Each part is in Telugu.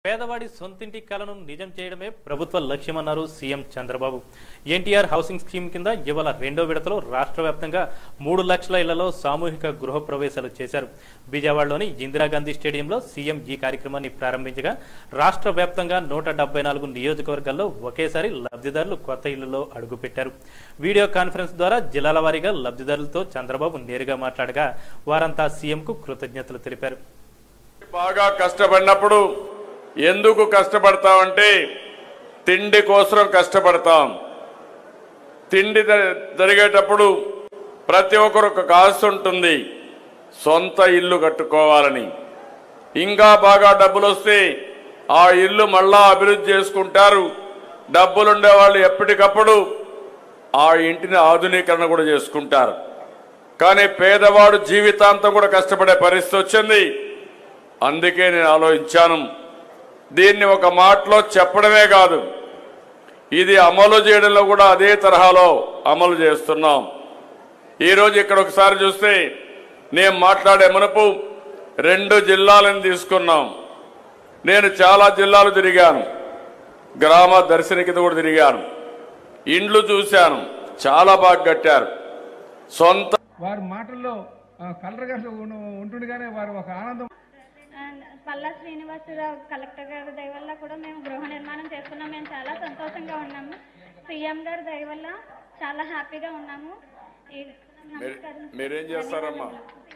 పేదవాడి సొంతింటి కలను నిజం చేయడమే ప్రభుత్వ లక్ష్యమన్నారు CM Chandrababu NTR housing scheme కింద ఇవాళ రెండో విడతలో రాష్ట్ర వ్యాప్తంగా మూడు లక్షల ఇళ్లలో సామూహిక గృహ ప్రవేశాలు చేశారు బీజావాడలోని ఇందిరాగాంధీ స్టేడియంలో సీఎం ఈ కార్యక్రమాన్ని ప్రారంభించగా రాష్ట్ర వ్యాప్తంగా నూట డెబ్బై నాలుగు నియోజకవర్గాల్లో ఒకేసారి లబ్ధిదారులు కొత్త ఇళ్లలో అడుగుపెట్టారు వీడియో కాన్ఫరెన్స్ ద్వారా జిల్లాల వారీగా లబ్ధిదారులతో చంద్రబాబు నేరుగా మాట్లాడగా వారంతా సీఎంకు కృతజ్ఞతలు తెలిపారు బాగా కష్టపడినప్పుడు ఎందుకు కష్టపడతామంటే తిండి కోసం కష్టపడతాం తిండి జ- జరిగేటప్పుడు ప్రతి ఒక్కరు ఒక ఆశ ఉంటుంది సొంత ఇల్లు కట్టుకోవాలని ఇంకా బాగా డబ్బులు వస్తే ఆ ఇల్లు మళ్ళా అభివృద్ధి చేసుకుంటారు డబ్బులుండే వాళ్ళు ఎప్పటికప్పుడు ఆ ఇంటిని ఆధునీకరణ కూడా చేసుకుంటారు కానీ పేదవాడు జీవితాంతం కూడా కష్టపడే పరిస్థితి వచ్చింది అందుకే నేను ఆలోచించాను దీన్ని ఒక మాటలో చెప్పడమే కాదు ఇది అమలు చేయడంలో కూడా అదే తరహాలో అమలు చేస్తున్నాం ఈరోజు ఇక్కడ ఒకసారి చూస్తే నేను మాట్లాడే మునుపు రెండు జిల్లాలను తీసుకున్నాం నేను చాలా జిల్లాలు తిరిగాను గ్రామ దర్శన కింద కూడా తిరిగాను ఇండ్లు చూశాను చాలా బాగా కట్టారు సొంత వారి మాటల్లో ఆ, కలరగా ఉంటుండగానే వారు ఒక ఆనందం అండ్ పల్లా శ్రీనివాసరావు కలెక్టర్ గారి దయ వల్ల కూడా మేము గృహ నిర్మాణం చేసుకున్నాం మేము చాలా సంతోషంగా ఉన్నాము సీఎం గారి దయ వల్ల చాలా హ్యాపీగా ఉన్నాము ఈ- మీరు- నమస్కారం. మీరేం చేస్తారమ్మా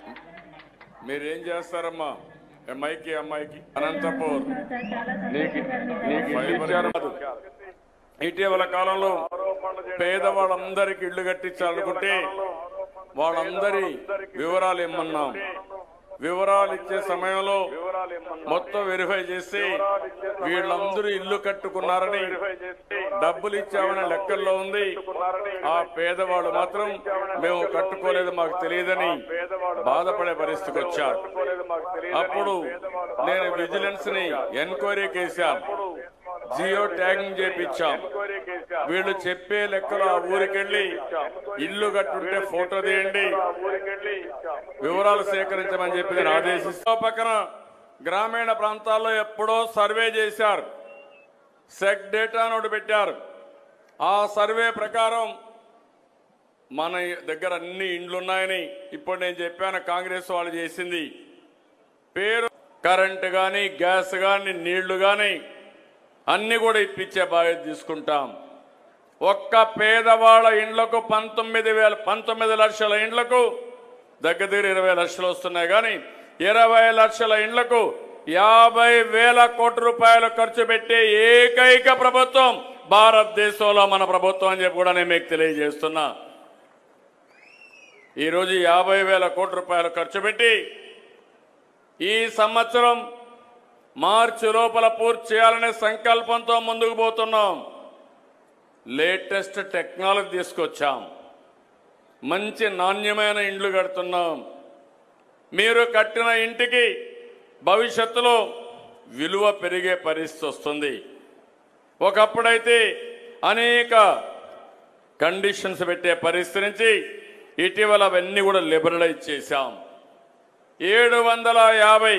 మీరేం చేస్తారమ్మా అమ్మాయికి అమ్మాయికి అనంతపూర్ చాలా నీకు నీకు ఇల్లు ఇచ్చారు కాదు. ఇటీవల కాలంలో పేదవాళ్ళందరికీ ఇల్లు కట్టించాలనుకుంటే వాళ్ళందరి వివరాలు ఇమ్మన్నాం వివరాలు ఇచ్చే సమయంలో మొత్తం వెరిఫై చేసి వీళ్ళందరూ ఇల్లు కట్టుకున్నారని డబ్బులు ఇచ్చామనే లెక్కల్లో ఉంది ఆ పేదవాడు మాత్రం మేము కట్టుకోలేదు మాకు తెలియదని బాధపడే పరిస్థితికి వచ్చారు అప్పుడు నేను విజిలెన్స్ ని ఎంక్వైరీ చేశాను జియో ట్యాగింగ్ చేపించాం వీళ్ళు చెప్పే లెక్కలు ఆ ఊరికెళ్ళి ఇల్లు కట్టుంటే ఫోటో తీయండి వివరాలు సేకరించమని చెప్పి నేను ఆదేశిస్తా పక్కన గ్రామీణ ప్రాంతాల్లో ఎప్పుడో సర్వే చేశారు సెక్ డేటా నోటు పెట్టారు ఆ సర్వే ప్రకారం మన దగ్గర అన్ని ఇండ్లున్నాయని ఇప్పుడు నేను చెప్పాను కాంగ్రెస్ వాళ్ళు చేసింది పేరు కరెంటు కానీ గ్యాస్ కానీ నీళ్లు కానీ అన్ని కూడా ఇప్పించే బాధ్యత తీసుకుంటాం ఒక్క పేదవాళ్ళ ఇండ్లకు పంతొమ్మిది వేల పంతొమ్మిది లక్షల ఇండ్లకు దగ్గర దగ్గర ఇరవై లక్షలు వస్తున్నాయి కానీ ఇరవై లక్షల ఇండ్లకు యాభై వేల కోట్ల రూపాయలు ఖర్చు పెట్టే ఏకైక ప్రభుత్వం భారతదేశంలో మన ప్రభుత్వం అని చెప్పి కూడా నేను మీకు తెలియజేస్తున్నా ఈరోజు యాభై వేల కోట్ల రూపాయలు ఖర్చు పెట్టి ఈ సంవత్సరం మార్చి లోపల పూర్తి చేయాలనే సంకల్పంతో ముందుకు పోతున్నాం లేటెస్ట్ టెక్నాలజీ తీసుకొచ్చాం మంచి నాణ్యమైన ఇండ్లు కడుతున్నాం మీరు కట్టిన ఇంటికి భవిష్యత్తులో విలువ పెరిగే పరిస్థితి వస్తుంది ఒకప్పుడైతే అనేక కండిషన్స్ పెట్టే పరిస్థితి నుంచి ఇటీవల అవన్నీ కూడా లిబరలైజ్ చేశాం ఏడు వందల యాభై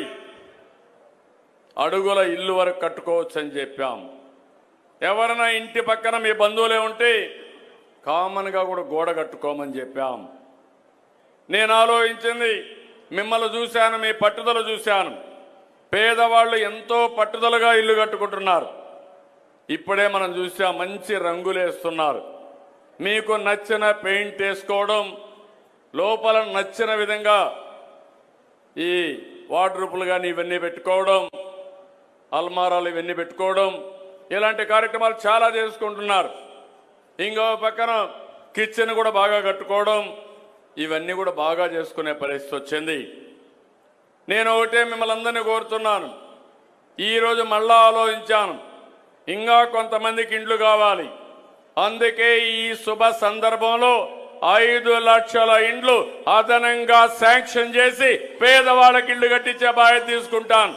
అడుగుల ఇల్లు వరకు కట్టుకోవచ్చు అని చెప్పాం ఎవరైనా ఇంటి పక్కన మీ బంధువులే ఉంటే కామన్గా కూడా గోడ కట్టుకోమని చెప్పాం నేను ఆలోచించింది మిమ్మల్ని చూశాను మీ పట్టుదల చూశాను పేదవాళ్ళు ఎంతో పట్టుదలగా ఇల్లు కట్టుకుంటున్నారు ఇప్పుడే మనం చూసాం మంచి రంగులేస్తున్నారు మీకు నచ్చిన పెయింట్ వేసుకోవడం లోపల నచ్చిన విధంగా ఈ వార్డ్రూపులు కానీ ఇవన్నీ పెట్టుకోవడం అల్మారాలు ఇవన్నీ పెట్టుకోవడం ఇలాంటి కార్యక్రమాలు చాలా చేసుకుంటున్నారు ఇంకో పక్కన కిచెన్ కూడా బాగా కట్టుకోవడం ఇవన్నీ కూడా బాగా చేసుకునే పరిస్థితి వచ్చింది నేను ఒకటే మిమ్మల్ని అందరినీ కోరుతున్నాను ఈరోజు మళ్ళా ఆలోచించాను ఇంకా కొంతమందికి ఇండ్లు కావాలి అందుకే ఈ శుభ సందర్భంలో ఐదు లక్షల ఇండ్లు అదనంగా శాంక్షన్ చేసి పేదవాళ్ళకి ఇల్లు కట్టించే బాధ్యత తీసుకుంటాను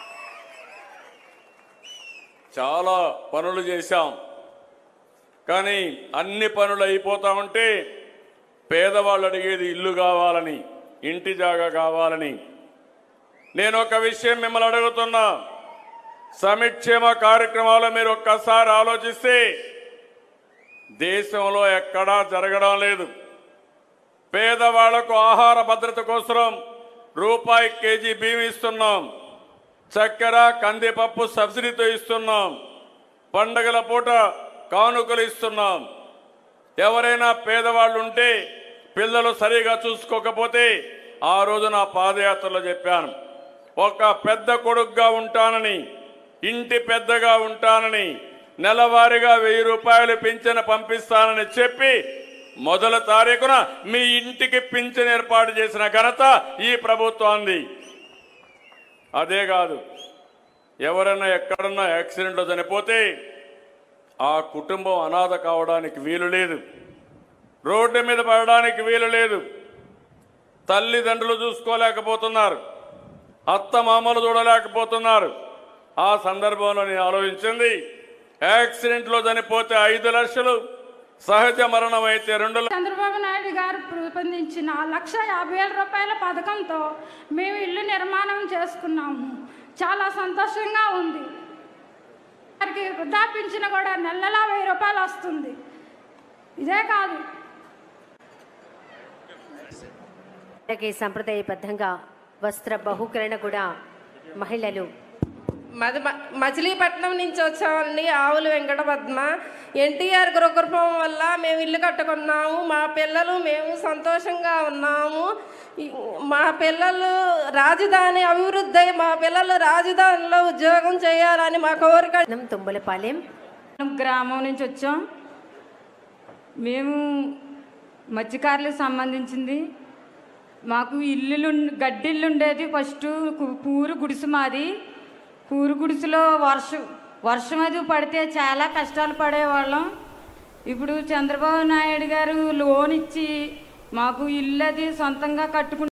చాలా పనులు చేశాం కానీ అన్ని పనులు అయిపోతా ఉంటే పేదవాళ్ళు అడిగేది ఇల్లు కావాలని ఇంటి జాగా కావాలని నేను ఒక విషయం మిమ్మల్ని అడుగుతున్నా సమిక్షేమ కార్యక్రమాలు మీరు ఒక్కసారి ఆలోచిస్తే దేశంలో ఎక్కడా జరగడం లేదు పేదవాళ్లకు ఆహార భద్రత కోసం రూపాయి కేజీ బియ్యం ఇస్తున్నాం చక్కెర కందిపప్పు సబ్సిడీతో ఇస్తున్నాం పండగల పూట కానుకలు ఇస్తున్నాం ఎవరైనా పేదవాళ్ళు ఉంటే పిల్లలు సరిగా చూసుకోకపోతే ఆ రోజు నా పాదయాత్రలో చెప్పాను ఒక పెద్ద కొడుకుగా ఉంటానని ఇంటి పెద్దగా ఉంటానని నెలవారీగా వెయ్యి రూపాయలు పింఛను పంపిస్తానని చెప్పి మొదల తారీఖున మీ ఇంటికి పింఛన్ ఏర్పాటు చేసిన ఘనత ఈ ప్రభుత్వాన్ని అదే కాదు ఎవరైనా ఎక్కడన్నా యాక్సిడెంట్లో చనిపోతే ఆ కుటుంబం అనాథ కావడానికి వీలు లేదు రోడ్డు మీద పడడానికి వీలు లేదు తల్లిదండ్రులు చూసుకోలేకపోతున్నారు అత్త మామలు చూడలేకపోతున్నారు ఆ సందర్భంలో నేను ఆలోచించింది యాక్సిడెంట్లో చనిపోతే ఐదు లక్షలు సహజ మరణం అయితే రెండు లక్షలు చంద్రబాబు నాయుడు గారు రూపొందించిన లక్ష యాభై వేల రూపాయల పథకంతో మేము ఇల్లు నిర్మాణం చేసుకున్నాము చాలా సంతోషంగా ఉంది వారికి వృద్ధాపించిన కూడా నెల నెలా వెయ్యి రూపాయలు వస్తుంది ఇదే కాదు అలాగే సంప్రదాయబద్ధంగా వస్త్ర బహుకరణ కూడా మహిళలు మది మచిలీపట్నం నుంచి వచ్చామండి ఆవులు వెంకట పద్మ ఎన్టీఆర్ గృహకృపం వల్ల మేము ఇల్లు కట్టుకున్నాము మా పిల్లలు మేము సంతోషంగా ఉన్నాము ఈ- మా పిల్లలు రాజధాని అభివృద్ధి అయి మా పిల్లలు రాజధానిలో ఉద్యోగం చేయాలని మా కోరిక తుమ్మలపాలెం గ్రామం నుంచి వచ్చాం మేము మత్స్యకారులకు సంబంధించింది మాకు ఇల్లులు గడ్డిల్లు ఉండేది ఫస్ట్ కు- పూరు గుడిసె మాది పూరు గుడిసెలో వర్షం వర్షం అది పడితే చాలా కష్టాలు పడేవాళ్ళం ఇప్పుడు చంద్రబాబు నాయుడు గారు లోన్ ఇచ్చి మాకు ఇల్లు అది సొంతంగా కట్టుకుని